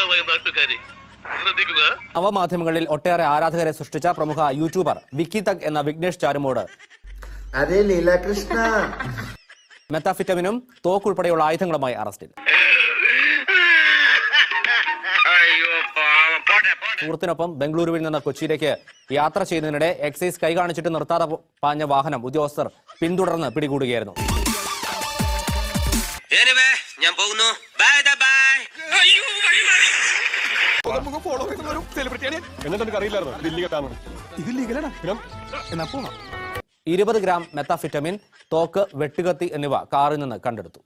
ബഹുമാനമായ നാട്ടുകാരെ ശ്രദ്ധിക്കുക നവമാധ്യമങ്ങളിൽ ഒട്ടേറെ ആരാധകരെ സൃഷ്ടിച്ച പ്രമുഖ യൂട്യൂബർ വിക്കി തഗ് എന്ന വിഘ്നേഷ് ചാരുമോട് അരെ ലീലാകൃഷ്ണ മെത്താഫിറ്റമിനും തോക്കുൾപ്പെടെയുള്ള ആയുധങ്ങളുമായി അറസ്റ്റിൽ അയ്യോ പാവം പോട്ടെ പോട്ടെ സുഹൃത്തിനൊപ്പം ബംഗളൂരുവിൽ നിന്ന് കൊച്ചിയിലേക്ക് യാത്ര ചെയ്യുന്നതിനിടെ എക്സൈസ് കൈ കാണിച്ചിട്ട് നിർത്താതെ പാഞ്ഞ വാഹനം ഉദ്യോഗസ്ഥർ പിന്തുടർന്ന് പിടികൂടുകയായിരുന്നു ഞാൻ പോകുന്നു ബൈ ബൈ അയ്യോ വഴി മാറി ഇരുപത് ഗ്രാം മെത്താഫിറ്റമിൻ തോക്ക് വെട്ടുകത്തി എന്നിവ കാറിൽ നിന്ന് കണ്ടെടുത്തു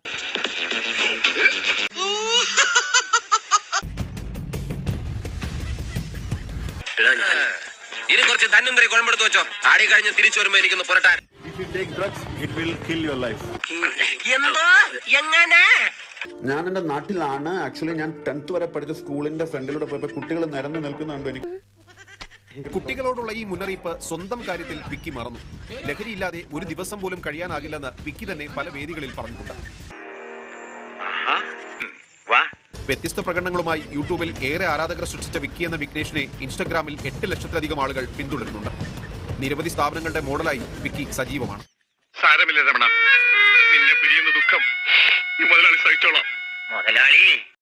ഇനി കുറച്ച് തന്നും തരി കുഴമ്പെടുത്ത് വെച്ചോ ആടി കഴിഞ്ഞ് തിരിച്ചു വരുമ്പോ എനിക്കൊന്ന് പുരട്ടാൻ If you take drugs, it will kill your life. എന്തോ എങ്ങനെ ഞാൻ എൻ്റെ നാട്ടിലാണ് ആക്ച്വലി ഞാൻ ടെൻത്ത് വരെ പഠിച്ച സ്കൂളിന്റെ ഫ്രണ്ടിലൂടെ പോയപ്പോൾ കുട്ടികൾ നിരന്ന് നിൽക്കുന്നുണ്ട് എനിക്ക് കുട്ടികളോടുള്ള ഈ മുന്നറിയിപ്പ് സ്വന്തം കാര്യത്തിൽ വിക്കി മറന്നു ലഹരിയില്ലാതെ ഒരു ദിവസം പോലും കഴിയാനാകില്ലെന്ന് വിക്കി തന്നെ പല വേദികളിൽ പറഞ്ഞിട്ടുണ്ട് വ്യത്യസ്ത പ്രകടനങ്ങളുമായി യൂട്യൂബിൽ ഏറെ ആരാധകർ സൃഷ്ടിച്ച വിക്കി എന്ന വിഘ്നേഷിനെ ഇൻസ്റ്റഗ്രാമിൽ എട്ട് ലക്ഷത്തിലധികം ആളുകൾ പിന്തുടരുന്നുണ്ട് നിരവധി സ്ഥാപനങ്ങളുടെ മോഡലായി വിക്കി സജീവമാണ് സാരമില്ല രമണ നിന്നെ പിരിയുന്ന ദുഃഖം ഈ മുതലാളി സഹിച്ചോളാം മുതലാളി